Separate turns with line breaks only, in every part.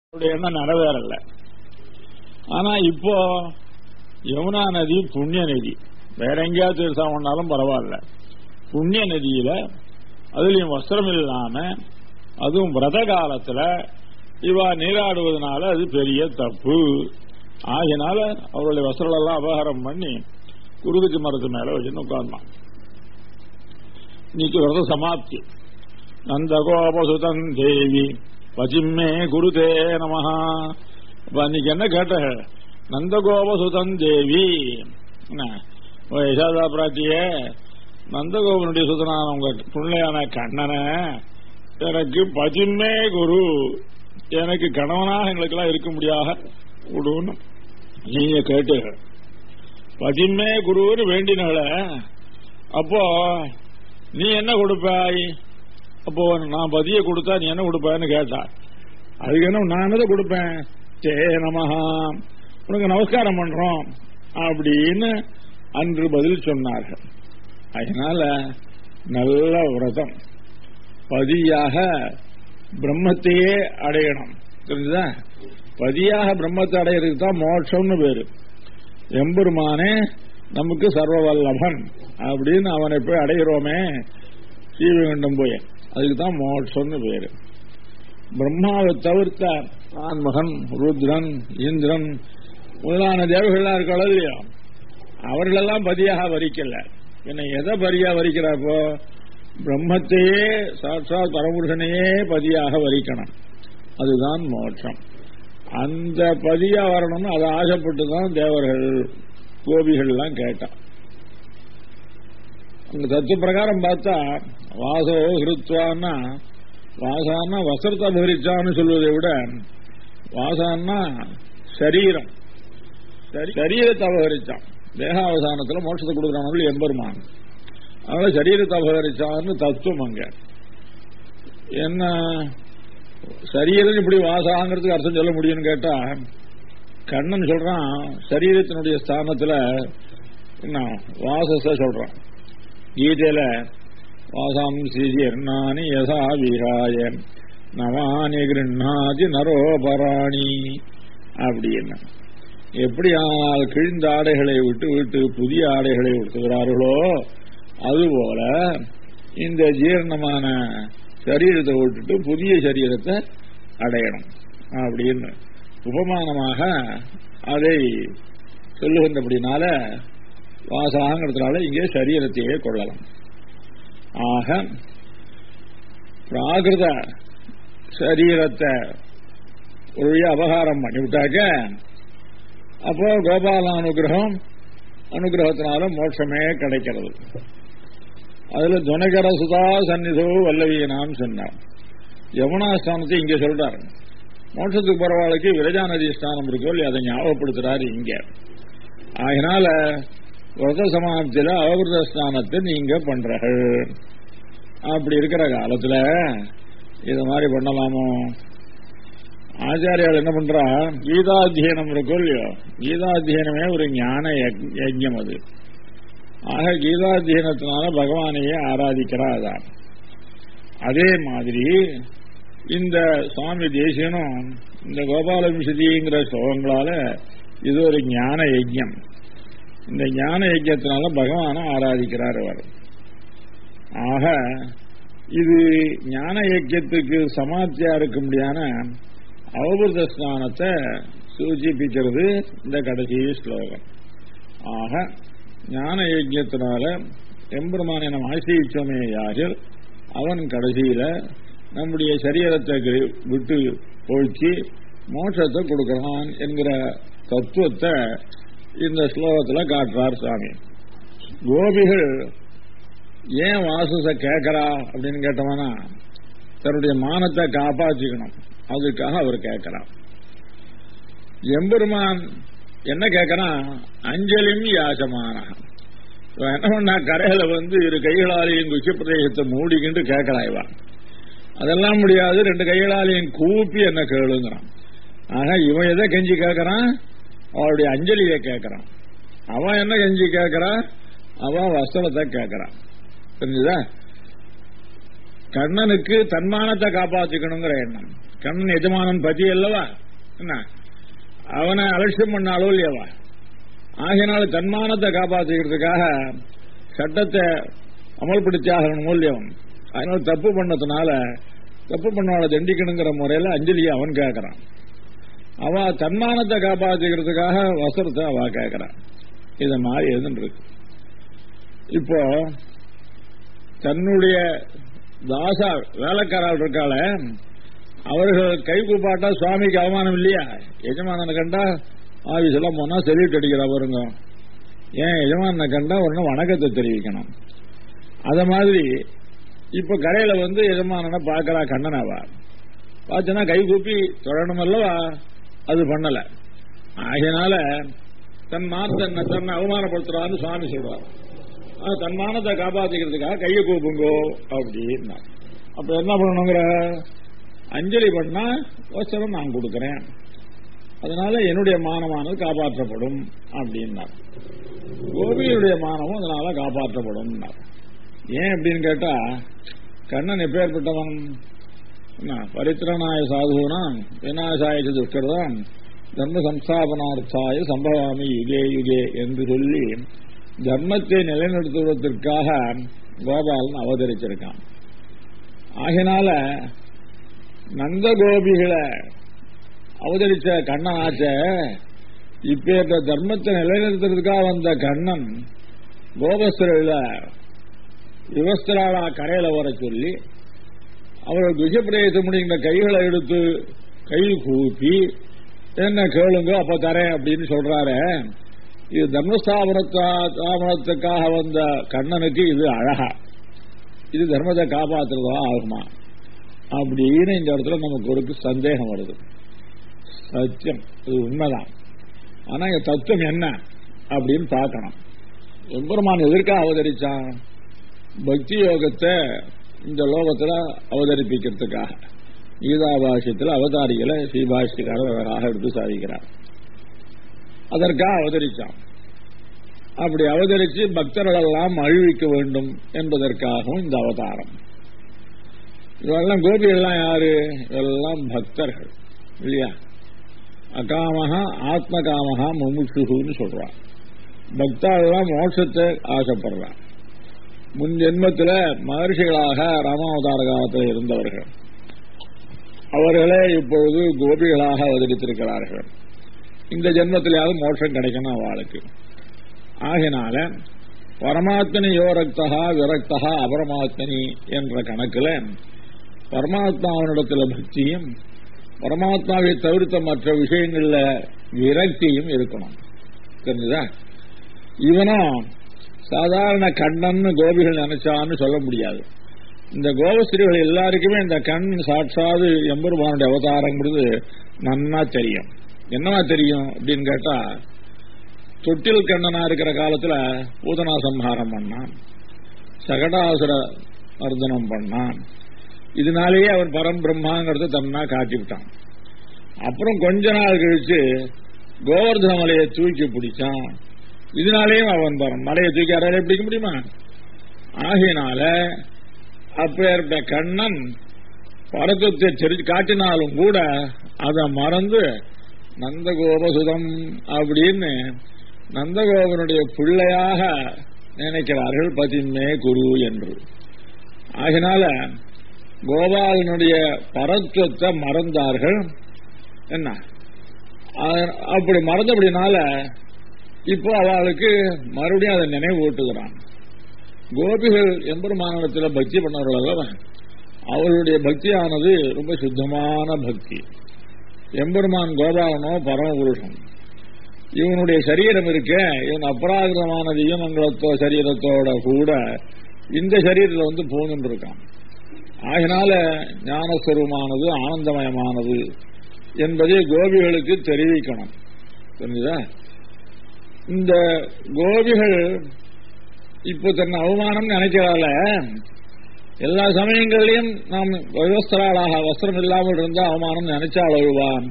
அவருடைய எண்ணம் நிறைவேறல ஆனா இப்போ யமுனா நதி புண்ணிய நதி வேற எங்கேயாவது தீர்த்தம் பண்ணாலும் பரவாயில்ல புண்ணிய நதியில அதுலயும் வஸ்திரம் இல்லாம அதுவும் விரத காலத்துல இவா நீராடுவதனால அது பெரிய தப்பு ஆகினால அவருடைய வஸ்திரம் எல்லாம் அபகாரம் பண்ணி குருகுச்சி மரத்து மேல வச்சுன்னு உட்கார்ந்தான் இன்னைக்கு விரத சமாப்தி நந்தகோபசுதன் தேவி பச்சிம்மே குருதே நமஹா அப்ப அன்னைக்கு என்ன கேட்ட நந்தகோபசுதன் தேவி என்ன, ஓ யசோதா பிராட்டிய நந்தகோபனுடைய சுதனான உங்க பிள்ளையான கண்ணனை எனக்கு பச்சிம்மே குரு எனக்கு கணவனாக எங்களுக்கெல்லாம் இருக்க முடியாத விடுன்னு நீங்க கேட்டு பச்சிம்மே குருன்னு வேண்டினவள அப்போ நீ என்ன கொடுப்பாய் அப்போ நான் பதிய கொடுத்தா நீ என்ன கொடுப்பேன்னு கேட்டா அதுக்கு என்ன நான் என்னதை கொடுப்பேன் சே நமஹா உனக்கு நமஸ்காரம் பண்றோம் அப்படின்னு அன்று பதில் சொன்னார்கள் அதனால நல்ல விரதம் பதியாக பிரம்மத்தையே அடையணும் தெரிஞ்சுதா பதியாக பிரம்மத்தை அடையிறதுக்கு தான் மோட்சம்னு பேரு எம்பெருமானே நமக்கு சர்வவல்லபன் அப்படின்னு அவனை போய் அடைகிறோமே சீவகண்டம் போய் அதுக்கு தான் மோட்சம்னு பேரு பிரம்மாவை தவிர்த்த ஆன்மகன் ருத்ரன் இந்திரன் முதலான தேவர்கள்லாம் இருக்காளோ இல்லையா அவர்களெல்லாம் பதியாக வரிக்கல என்ன எதை பதியா வரிக்கிறாப்போ பிரம்மத்தையே சாட்சாத் பரமுருகனையே பதியாக வரிக்கணும் அதுதான் மோட்சம் அந்த பதியா வரணும்னு அதை ஆசைப்பட்டு தான் தேவர்கள் கோபிகள்லாம் கேட்டான் அந்த தத்துவ பிரகாரம் பார்த்தா வாசோ ஹிருத்வான்னா வாசான்னா வஸ்திரத்தை அபகரிச்சான்னு சொல்வதை விட வாசான்னா சரீரம் சரி- சரீரத்தை அபகரிச்சான் தேகாவசானத்துல மோட்சத்தை கொடுக்குறானவர்கள் எம்பெருமான் அதனால சரீரத்தை அபகரிச்சான்னு தத்துவம் அங்க என்ன சரீரம் இப்படி வாசாங்கிறதுக்கு அர்த்தம் சொல்ல முடியும்னு கேட்டா கண்ணன் சொல்றான் சரீரத்தினுடைய ஸ்தானத்துல என்ன வாசஸ சொல்றான் கீதையில வாசாம் சிஜிர்ணானி யசா விகாய நவானி கிருண்ணாதி நரோபராணி அப்படின்னு எப்படி ஆனால் கிழிந்த ஆடைகளை விட்டு விட்டு புதிய ஆடைகளை உடுத்துகிறார்களோ அதுபோல இந்த ஜீரணமான சரீரத்தை விட்டுட்டு புதிய சரீரத்தை அடையணும் அப்படின்னு உபமானமாக அதை சொல்லுகின்றபடினால வாசாங்கிறதுனால இங்கே சரீரத்தையே கொள்ளலாம் ஆக பிராகிருத சரீரத்தை ஒரு வழியா அபகாரம் பண்ணிவிட்டாக்க அப்போ கோபால அனுகிரகம் அனுகிரகத்தினால மோட்சமே கிடைக்கிறது அதுல துணகர சுதா சந்நிதோ வல்லவியனான்னு சொன்னார் யமுனாஸ்தானத்தை இங்க சொல்றாரு மோட்சத்துக்கு போறவாளுக்கு விரஜா நதி ஸ்தானம் இருக்கோ இல்லையா அதை ஞாபகப்படுத்துறாரு இங்க அதனால விரத சமாப்தியில அவகிருத ஸ்தானத்தை நீங்க பண்றீர்கள் அப்படி இருக்கிற காலத்துல இது மாதிரி பண்ணலாமோ ஆச்சாரியால் என்ன பண்றா கீதாத்தியனம் இருக்கும் இல்லையோ கீதாத்தியனமே ஒரு ஞான யக்- யஜ்ஞம் அது ஆக கீதாத்தியனத்தினால பகவானையே ஆராதிக்கிறாதான் அதே மாதிரி இந்த சுவாமி தேசியனும் இந்த கோபால விசதிங்கிற ஸ்லோகங்களால இது ஒரு ஞான யஜ்ஞம் இந்த ஞான யஜ்ஞத்தினால பகவானை ஆராதிக்கிறார் அவர் ஆக இது ஞான யஜ்யத்துக்கு சமாத்தியா இருக்க முடியான அவபூத ஸ்நானத்தை சூச்சிப்பிக்கிறது இந்த கடைசி ஸ்லோகம் ஆக ஞான யஜ்யத்தினால எம்பெருமானை நாம் ஆசிரிச்சோமே யாரில் அவன் கடைசியில நம்முடைய சரீரத்தை கி- விட்டு போய்ச்சி மோட்சத்தை கொடுக்கிறான் என்கிற தத்துவத்தை இந்த ஸ்லோகத்துல காட்டுறார் சுவாமி கோபிகள் ஏன் வாசஸ கேட்கறா அப்படின்னு கேட்டவனா தன்னுடைய மானத்தை காப்பாற்றிக்கணும் அதுக்காக அவர் கேட்கிறார் எம்பெருமான் என்ன கேட்கறான் அஞ்சலிம் யாசமான இவன் என்ன பண்ணா கரையில வந்து இரு கைகளாலையும் குச்சி பிரதேசத்தை மூடிக்கிட்டு கேட்கறான் இவன் அதெல்லாம் முடியாது ரெண்டு கைகளாலையும் கூப்பி என்ன கேளுங்கிறான் ஆக இவன் எதை கெஞ்சி கேட்கறான் அவளுடைய அஞ்சலியை கேட்கறான் அவன் என்ன கெஞ்சி கேட்கறான் அவன் வஸ்திரத்தை கேட்கறான் புரிஞ்சுதா கண்ணனுக்கு தன்மானத்தை காப்பாற்றிக்கணுங்கிற எண்ணம் கண்ணன் எஜமானன் பதி அல்லவா என்ன அவனை அலட்சியம் பண்ணாலோ இல்லையவா ஆகையினால தன்மானத்தை காப்பாற்றிக்கிறதுக்காக சட்டத்தை அமல்படுத்தியாகணும் இல்லையவன் அதனால தப்பு பண்ணதுனால தப்பு பண்ணவளை தண்டிக்கணுங்கிற முறையில அஞ்சலியை அவன் கேட்கறான் அவ தன்மானத்தை காப்பாற்றிக்கிறதுக்காக வசரத்தை அவ கேட்கறான் இத மாதிரி இருந்துருக்கு இப்போ தன்னுடைய தாசா வேலைக்காரால் இருக்காள அவர்கள் கை கூப்பாட்டா சுவாமிக்கு அவமானம் இல்லையா எஜமானனை கண்டா ஆபீஸ் எல்லாம் போனா செல்யூட் அடிக்கிறா பாருங்க ஏன் எஜமானனை கண்டா உடனே வணக்கத்தை தெரிவிக்கணும் அத மாதிரி இப்ப கரையில வந்து எஜமானனை பார்க்கறா கண்ணனாவா பார்த்தனா கை கூப்பி தொடரணும் அல்லவா அது பண்ணல ஆகையினால தன் மானத்தை தன்னை அவமானப்படுத்துறான்னு சுவாமி சொல்றாரு ஆ, தன் மானத்தை காப்பாத்திக்கிறதுக்காக கையை கூப்புங்கோ அப்படின்னா அப்ப என்ன பண்ணணுங்கிற அஞ்சலி பண்ணா வசனம் நான் கொடுக்கிறேன் அதனால என்னுடைய மானமானது காப்பாற்றப்படும் அப்படின்னார் கோபியுடைய மானமும் அதனால காப்பாற்றப்படும் ஏன் அப்படின்னு கேட்டா கண்ணன் எப்பேற்பட்டவன் என்ன, பரித்திரநாய சாதுனாம் விநாசாய துஷ்கர்தான் தர்ம சம்ஸ்தாபனார்த்தாய சம்பவாமி யுகே யுகே என்று சொல்லி தர்மத்தை நிலைநிறுத்துவதற்காக கோபாலன் அவதரிச்சிருக்கான் ஆகினால நந்தகோபிகளை அவதரிச்ச கண்ணனாச்ச இப்ப தர்மத்தை நிலைநிறுத்துறதுக்காக வந்த கண்ணன் கோபஸ்திரில விவஸ்திராளா கரையில வர சொல்லி அவர்கள் விஷப்பிரயசம் முடிந்த கைகளை எடுத்து கை கூப்பி என்ன கேளுங்க அப்ப தரேன் அப்படின்னு சொல்றாரு இது தர்மஸ்தாபனத்துக்காக வந்த கண்ணனுக்கு இது அழகா இது தர்மத்தை காப்பாத்துறதா ஆகுமா அப்படின்னு இந்த இடத்துல நமக்கு ஒரு சந்தேகம் வருது சத்தியம் இது உண்மைதான் ஆனா இந்த தத்துவம் என்ன அப்படின்னு பார்க்கணும் எம்பெருமான் எதற்காக அவதரிச்சான் பக்தி யோகத்தை இந்த லோகத்துல அவதரிப்பிக்கிறதுக்காக கீதா பாஷ்யத்தில் அவதாரிகளை ஸ்ரீபாஷ்யக்காரர் அழகாக எடுத்து சாதிக்கிறார் அதற்காக அவதரிச்சான் அப்படி அவதரித்து பக்தர்கள் எல்லாம் அழிவிக்க வேண்டும் என்பதற்காகவும் இந்த அவதாரம் இவெல்லாம் கோபிகள்லாம் யாரு இவெல்லாம் பக்தர்கள் இல்லையா அகாமகா ஆத்மகாமகா முமுட்சுன்னு சொல்றான் பக்தாள்லாம் மோட்சத்தை ஆசைப்படுறான் முன் ஜென்மத்தில் மகர்ஷிகளாக ராமாவதார காலத்தில் இருந்தவர்கள் அவர்களே இப்பொழுது கோபிகளாக அவதரித்திருக்கிறார்கள் இந்த ஜென்மத்திலேயாவது மோட்சம் கிடைக்கணும் அவளுக்கு ஆகினால பரமாத்மனி யோரக்தகா விரக்தகா அபரமாத்மனி என்ற கணக்கில் பரமாத்மாவனிடத்தில் பக்தியும் பரமாத்மாவை தவிர்த்த மற்ற விஷயங்கள்ல விரக்தியும் இருக்கணும் தெரிஞ்சுதா இவனும் சாதாரண கண்ணன்னு கோபிகள் நினைச்சான்னு சொல்ல முடியாது இந்த கோபஸ்திரிகள் எல்லாருக்குமே இந்த கண் சாட்சாது எம்பெருமானுடைய அவதாரங்கிறது நன்னா தெரியும் என்னவா தெரியும் அப்படின்னு கேட்டா தொட்டில் கண்ணனா இருக்கிற காலத்துல பூதனா சம்ஹாரம் பண்ணான் சகடாசுர மர்தனம் பண்ணான் இதனாலேயே அவன் பரம்பிரம்மாங்கிறத தன்னா காட்டிவிட்டான் அப்புறம் கொஞ்ச நாள் கழிச்சு கோவர்தன மலையை தூக்கி பிடிச்சான் இதனாலேயும் அவன் பரம் மலையை தூக்கி அறையில பிடிக்க முடியுமா ஆகையினால அப்பேற்பட்ட கண்ணன் பரத்தத்தை தெரிஞ்சு காட்டினாலும் கூட அதை மறந்து நந்தகோபசுதம் அப்படின்னு நந்தகோபனுடைய பிள்ளையாக நினைக்கிறார்கள் பதிமே குரு என்று ஆகினால கோபாலனுடைய பரத்துவத்தை மறந்தார்கள் என்ன அ- அப்படி மறந்தபடினால இப்போ அவளுக்கு மறுபடியும் அதை நினைவு ஊட்டுகிறான் கோபிகள் எம்பெருமானத்தில் பக்தி பண்ணவர்கள் அல்லவா அவர்களுடைய பக்தியானது ரொம்ப சுத்தமான பக்தி எம்பெருமான் கோபாலனோ பரமபுருஷன் இவனுடைய சரீரம் இருக்க இவன் அபராகிதமான தீயமங்கலத்தோ சரீரத்தோட கூட இந்த சரீரத்தில் வந்து பூந்துட்டு இருக்கான் ஆகினால ஞானஸ்வரூபமானது ஆனந்தமயமானது என்பதை கோபிகளுக்கு தெரிவிக்கணும் புரிஞ்சுதா இந்த கோபிகள் இப்போ தன்னை அவமானம் நினைக்கிறால எல்லா சமயங்கள்லயும் நாம் விவஸ்தராளாக வஸ்திரம் இல்லாமல் இருந்தா அவமானம் நினைச்சால் அழுவான்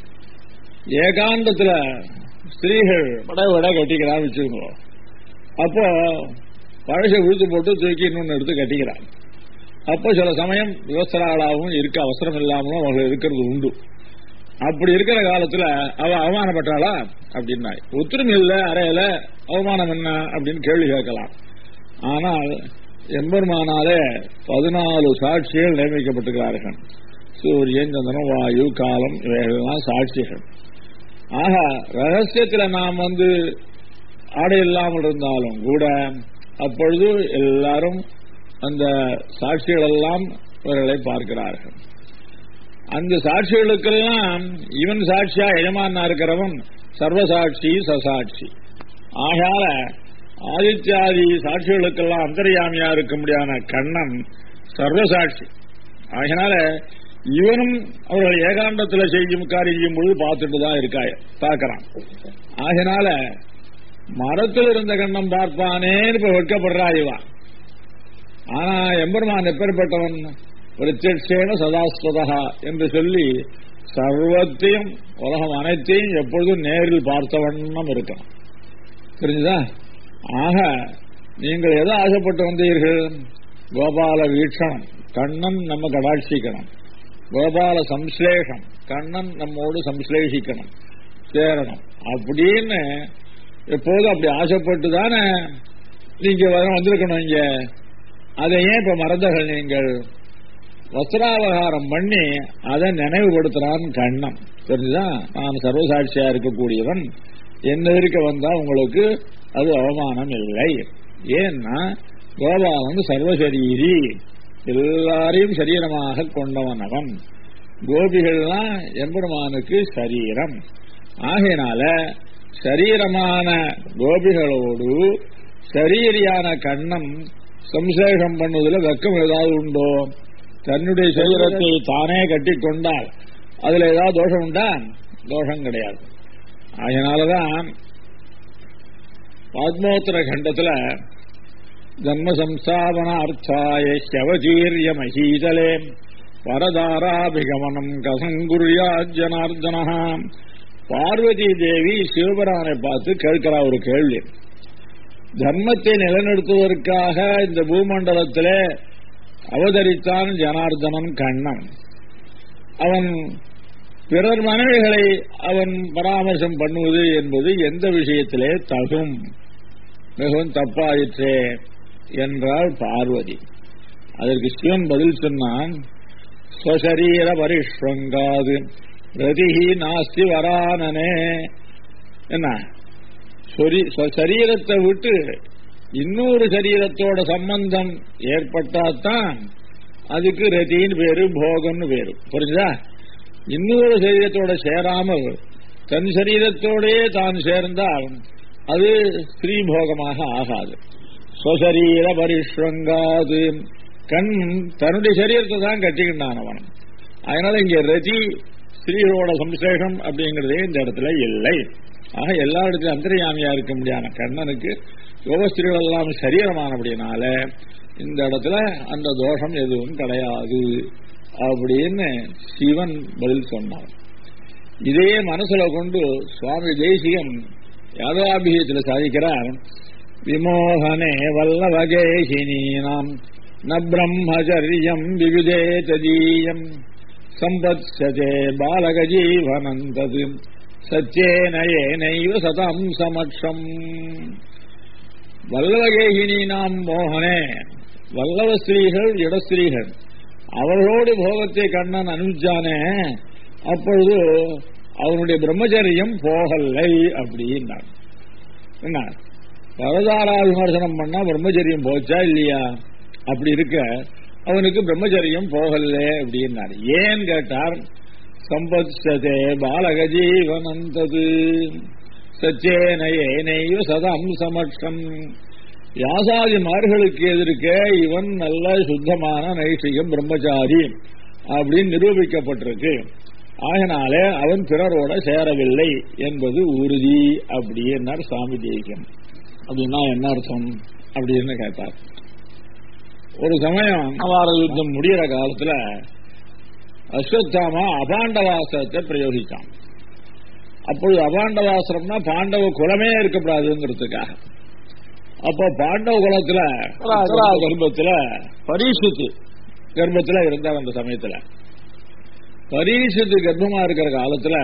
ஏகாந்தத்துல ஸ்திரீகள் பட விட கட்டிக்கிறான் வச்சுக்கோ அப்போ பழசை விழுத்து போட்டு தூக்கி இன்னொன்னு எடுத்து கட்டிக்கிறான் அப்போ சில சமயம் விவசாயாளாகவும் இருக்க அவசரம் இல்லாமலும் அவர்கள் இருக்கிறது உண்டு அப்படி இருக்கிற காலத்துல அவ அவமானப்பட்டாளா அப்படின்னா ஒத்துரும் இல்ல அறையில அவமானம் என்ன அப்படின்னு கேள்வி கேட்கலாம் ஆனால் எம்பெருமானாலே பதினாலு சாட்சிகள் நியமிக்கப்பட்டிருக்கிறார்கள் சூரியன் சந்திரன் வாயு காலம் இவைகளெல்லாம் சாட்சிகள் ஆக ரகசியத்துல நாம் வந்து ஆடை இல்லாமல் இருந்தாலும் கூட அப்பொழுது எல்லாரும் அந்த சாட்சிகள் எல்லாம் இவர்களை பார்க்கிறார்கள் அந்த சாட்சிகளுக்கெல்லாம் இவன் சாட்சியா எஜமானா இருக்கிறவன் சர்வசாட்சி சசாட்சி ஆகால ஆதித்யாதி சாட்சிகளுக்கெல்லாம் அந்தர்யாமியா இருக்க முடியாத கண்ணன் சர்வசாட்சி ஆகினால இவனும் அவர்கள் ஏகாண்டத்தில் செய்யும் காரியம் செய்யும் பொழுது பார்த்துட்டு தான் இருக்காய பார்க்கறான் ஆகினால மரத்தில் இருந்த கண்ணம் பார்ப்பானேன்னு இப்ப வெட்கப்படுறா இவன் ஆனா எம்பெருமான் எப்பேற்பட்டவன் பிரத்யட்சேன சதாஸ்வதா என்று சொல்லி சர்வத்தையும் உலகம் அனைத்தையும் எப்பொழுதும் நேரில் பார்த்த வண்ணம் இருக்கணும் தெரிஞ்சுதா ஆக நீங்கள் எதை ஆசைப்பட்டு வந்தீர்கள் கோபால வீட்சணம் கண்ணன் நம்ம கடாட்சிக்கணும் கோபால சம்ஸ்லேஷம் கண்ணன் நம்மோடு சம்ஸ்லேஷிக்கணும் சேரணும் அப்படின்னு எப்போதும் அப்படி ஆசைப்பட்டு தானே நீங்க வந்திருக்கணும் இங்க அதை ஏன் இப்ப மறந்தர்கள் நீங்கள் வஸ்திராவகாரம் பண்ணி அதை நினைவுபடுத்துறான் கண்ணன் தெரிஞ்சுதா நான் சர்வசாட்சியா இருக்கக்கூடியவன் என்ன இருக்க வந்தா உங்களுக்கு அது அவமானம் இல்லை ஏன்னா கோபாலன் சர்வசரீரி எல்லாரையும் சரீரமாக கொண்டவன் அவன் கோபிகள்லாம் எம்பெருமானுக்கு சரீரம் ஆகையினால சரீரமான கோபிகளோடு சரீரியான கண்ணம் சம்சேஷம் பண்ணுவதில் வெக்கம் ஏதாவது உண்டோ தன்னுடைய சரீரத்தை தானே கட்டி கொண்டால் அதுல ஏதாவது தோஷம் உண்டா தோஷம் கிடையாது அதனாலதான் பத்மோத்தர கண்டத்துல ஜன்ம சம்ஸ்தாபன அர்த்தாய சவதீரிய மகீதலே வரதாராபிகமனம் கசங்குரியா ஜனார்தனா பார்வதி தேவி சிவபெருமானை பார்த்து கேட்கிறா ஒரு கேள்வி தர்மத்தை நிலைநிறுத்துவதற்காக இந்த பூமண்டலத்திலே அவதரித்தான் ஜனார்தனன் கண்ணன் அவன் பிறர் மனைவிகளை அவன் பராமர்சம் பண்ணுவது என்பது எந்த விஷயத்திலே தகும் மிகவும் தப்பாயிற்றே என்றாள் பார்வதி அதற்கு சிவன் பதில் சொன்னான் ஸ்வசரீர பரிஷ்வங்காது ரதிஹி நாஸ்தி வரானனே என்ன சரீரத்தை விட்டு இன்னொரு சரீரத்தோட சம்பந்தம் ஏற்பட்டாதான் அதுக்கு ரதின்னு பேரு போகம்னு பேரு புரிஞ்சுதா இன்னொரு சரீரத்தோட சேராமல் தன் சரீரத்தோடே தான் சேர்ந்தால் அது ஸ்ரீ போகமாக ஆகாது ஸ்வசரீர பரிஷ்வங்காது கண் தன்னுடைய சரீரத்தை தான் கட்டிக்கின்றான் அவன் அதனால இங்க ரதி ஸ்ரீகளோட சம்சேஷம் அப்படிங்கறதே இந்த இடத்துல இல்லை ஆக எல்லா இடத்திலும் அந்தரியாமியா இருக்க முடியாத கண்ணனுக்கு யோகஸ்திரிகள் எல்லாம் சரீரமானபடினால இந்த இடத்துல அந்த தோஷம் எதுவும் கிடையாது அப்படின்னு சிவன் பதில் சொன்னார் இதே மனசுல கொண்டு சுவாமி தேசிகன் யாதவாபியத்தில் சாதிக்கிறார் விமோகனே வல்லவகேஷினீனாம் ந பிரம்மச்சரியம் விவிதே ததீயம் சம்பத்சதே பாலகஜீவனந்தது சச்சேனயேனைவ சதம் சமட்சம் வல்லவகேகினி நாம் மோகனே வல்லவ ஸ்திரீகள் இடஸ்திரீகள் அவர்களோடு போகத்தை கண்ணன் அனுப்பிச்சானே அப்பொழுது அவனுடைய பிரம்மச்சரியம் போகலை அப்படின்னார் என்ன பரதாரா விமர்சனம் பண்ணா பிரம்மச்சரியம் போச்சா இல்லையா அப்படி இருக்க அவனுக்கு பிரம்மச்சரியம் போகல அப்படின்னார் ஏன் கேட்டார் சம்பத்சதே பாலகஜீவனந்தது சச்சேனையேனையோ சதம் சமட்சம் வியாசாதிமார்களுக்கு எதிர்க்க இவன் நல்ல சுத்தமான நைஷிகம் பிரம்மச்சாரி அப்படின்னு நிரூபிக்கப்பட்டிருக்கு ஆகினாலே அவன் பிறரோட சேரவில்லை என்பது உறுதி அப்படின்னார் சாமி தேசியம் அப்படின்னா என்ன அர்த்தம் அப்படின்னு கேட்டார் ஒரு சமயம் அவார யுத்தம் முடிகிற காலத்துல அஸ்வத்தாமா அபாண்டவாசத்தை பிரயோகிச்சான் அப்பொழுது அபாண்டவாசனம்னா பாண்டவ குலமே இருக்கக்கூடாதுங்கிறதுக்காக அப்போ பாண்டவ குலத்துல கர்ப்பத்துல பரீட்சித்து கர்ப்பத்துல இருந்தார் அந்த சமயத்துல பரீட்சத்து கர்ப்பமா இருக்கிற காலத்துல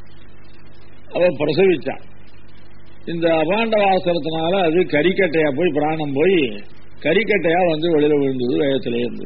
அவ பிரசவிச்சான் இந்த அபாண்டவாசனத்தினால அது கறிக்கட்டையா போய் பிராணம் போய் கறிக்கட்டையா வந்து வெளியில விழுந்தது வயத்திலே இருந்து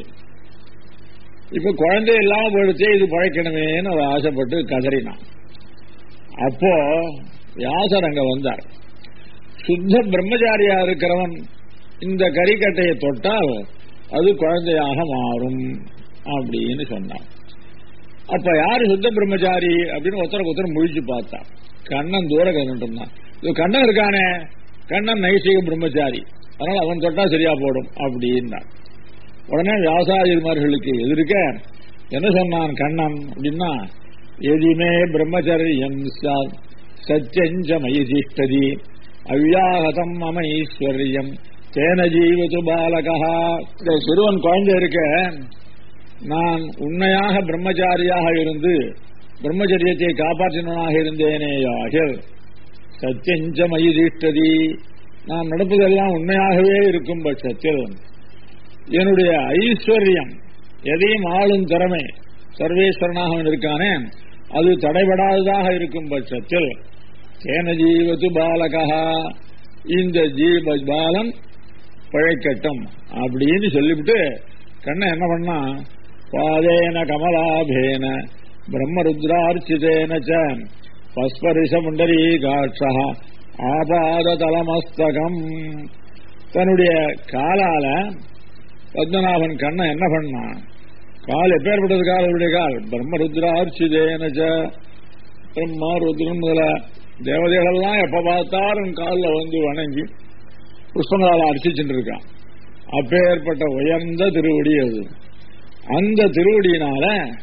இப்ப குழந்தை இல்லாம போயிடுச்சே இது பழைக்கணுமேன்னு அவர் ஆசைப்பட்டு கதறினான் அப்போ வியாசர் அங்க வந்தார் சுத்த பிரம்மச்சாரியா இருக்கிறவன் இந்த கறிக்கட்டையை தொட்டால் அது குழந்தையாக மாறும் அப்படின்னு சொன்னான் அப்ப யாரு சுத்த பிரம்மச்சாரி அப்படின்னு ஒருத்தருக்கு ஒருத்தர் முழிச்சு பார்த்தா கண்ணன் தூர கண்ணிட்டு இருந்தான் இது கண்ணன் இருக்கானே கண்ணன் நைசிக பிரம்மச்சாரி அதனால அவன் தொட்டா சரியா போடும் அப்படின்னா உடனே வியாசாரியமார்களுக்கு எதிர்க்க என்ன சொன்னான் கண்ணன் அப்படின்னா எதிமே பிரம்மச்சரியம் சச்சஞ்ச மயிதிஷ்டதி அவ்யாகதம் மம ஈஸ்வரியம் தேன ஜீவது பாலகா இந்த சிறுவன் குழந்தை இருக்க நான் உண்மையாக பிரம்மச்சாரியாக இருந்து பிரம்மச்சரியத்தை காப்பாற்றினவனாக இருந்தேனேயாக சத்தியஞ்ச மயிதிஷ்டதி நான் நடப்பதெல்லாம் உண்மையாகவே இருக்கும் பட்சத்தில் என்னுடைய ஐஸ்வர்யம் எதையும் ஆளும் திறமை சர்வேஸ்வரனாக அவன் இருக்கானே அது தடைபடாததாக இருக்கும் பட்சத்தில் தேன ஜீவத்து பாலகா இந்த ஜீவ பாலன் பழைக்கட்டும் அப்படின்னு சொல்லிவிட்டு கண்ணன் என்ன பண்ணா பாதேன கமலாபேன பிரம்மருத்ரார்ச்சிதேன ச பஸ்பரிஷ முண்டரீ காட்சா ஆபாத தலமஸ்தகம் தன்னுடைய காலால பத்மநாபன் கண்ணன் என்ன பண்ணான் கால் எப்பேற்பட்டது கால் அவருடைய கால் பிரம்மருத்ரார்ச்சிதேனச்ச பிரம்மா ருத்ரன் முதல தேவதைகளெல்லாம் எப்ப பார்த்தாலும் காலில் வந்து வணங்கி புஷ்பங்களால் அர்ச்சிச்சுட்டு இருக்கான் அப்பேற்பட்ட உயர்ந்த திருவடி அது அந்த திருவடியினால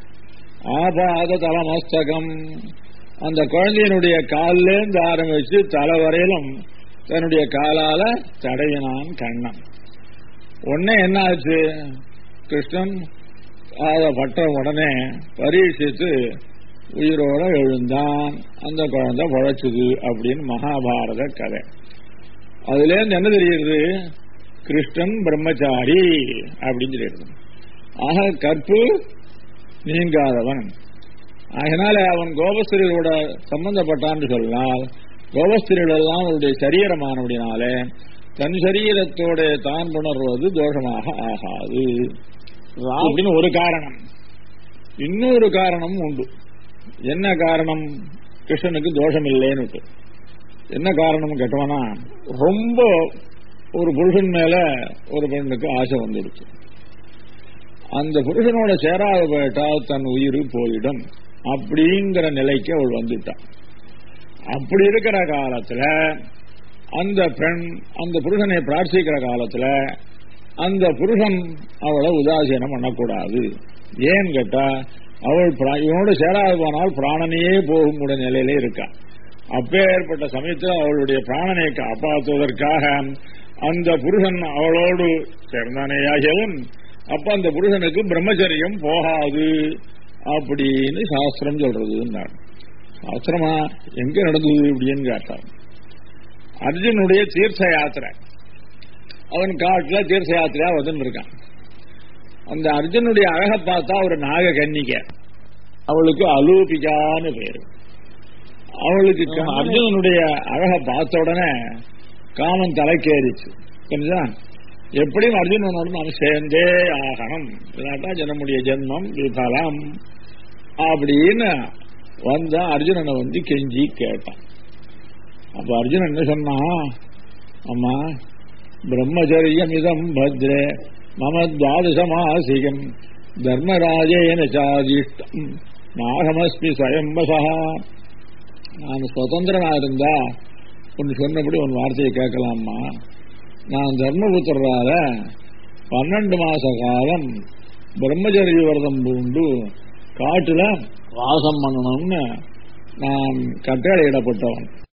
ஆபாத தலமஸ்தகம் அந்த குழந்தையினுடைய காலிலேருந்து ஆரம்பிச்சு தலை வரையிலும் தன்னுடைய காலால தடவினான் கண்ணன் உடனே என்ன ஆச்சு கிருஷ்ணன் அதை பட்ட உடனே பரீட்சித்து உயிரோட எழுந்தான் அந்த குழந்தை பழச்சுது அப்படின்னு மகாபாரத கதை அதுல இருந்து என்ன தெரியுது கிருஷ்ணன் பிரம்மச்சாரி அப்படின்னு தெரியுது ஆக கற்பு நீங்காதவன் அதனால அவன் கோபஸ்திரியோட சம்பந்தப்பட்டான்னு சொன்னால் கோபஸ்திரிகள் எல்லாம் அவருடைய சரீரமானபடினாலே தன் சரீரத்தோட தான் உணர்வது தோஷமாக ஆகாது அப்படின்னு ஒரு காரணம் இன்னொரு காரணம் உண்டு என்ன காரணம் கிருஷ்ணனுக்கு தோஷம் இல்லைன்னு என்ன காரணம் கேட்டவனா ரொம்ப ஒரு புருஷன் மேல ஒரு பெண்ணுக்கு ஆசை வந்துடுச்சு அந்த புருஷனோட சேராத போயிட்டால் தன் உயிர் போயிடும் அப்படிங்கிற நிலைக்கு அவள் வந்துட்டான் அப்படி இருக்கிற காலத்துல அந்த பெண் அந்த புருஷனை பிரார்த்திக்கிற காலத்துல அந்த புருஷன் அவளை உதாசீனம் பண்ணக்கூடாது ஏன்னு கேட்டா அவள் இவனோட சேராது போனால் பிராணனையே போகும் கூட நிலையில இருக்கா அப்பேற்பட்ட சமயத்தில் அவளுடைய பிராணனை காப்பாற்றுவதற்காக அந்த புருஷன் அவளோடு சேர்ந்தானேயாகவும் அப்ப அந்த புருஷனுக்கு பிரம்மச்சரியம் போகாது அப்படின்னு சாஸ்திரம் சொல்றது சாஸ்திரமா எங்க நடந்தது இப்படின்னு கேட்டான் அர்ஜுனுடைய தீர்த்த யாத்திரை அவன் காட்டுல தீர்த்த யாத்திரையா வந்து இருக்கான் அந்த அர்ஜுனுடைய அழக பார்த்தா ஒரு நாக கன்னிக்க அவளுக்கு அலூபிகான்னு பேரு அவளுக்கு அர்ஜுனனுடைய அழக பார்த்த உடனே காமன் தலைக்கேறிச்சு புரிஞ்சா எப்படியும் அர்ஜுனனோட நாம் சேர்ந்தே ஆகணும் இல்லாட்டா ஜனமுடைய ஜென்மம் விபலம் அப்படின்னு வந்தா அர்ஜுனனை வந்து கெஞ்சி கேட்டான் அப்ப அர்ஜுனன் என்ன சொன்னா அம்மா பிரம்மச்சரியம் இதம் பத்ரே மம துவாதசமாசிகம் தர்மராஜேன சாதிஷ்டம் நாகமஸ்மி ஸ்வயம்பசா நான் சுதந்திரனா இருந்தா உன் சொன்னபடி உன் வார்த்தையை கேட்கலாமா நான் தர்மபுத்திரால பன்னெண்டு மாச காலம் பிரம்மச்சரிய விரதம் பூண்டு காட்டுல வாசம் பண்ணணும்னு நான் கட்டளையிடப்பட்டவன்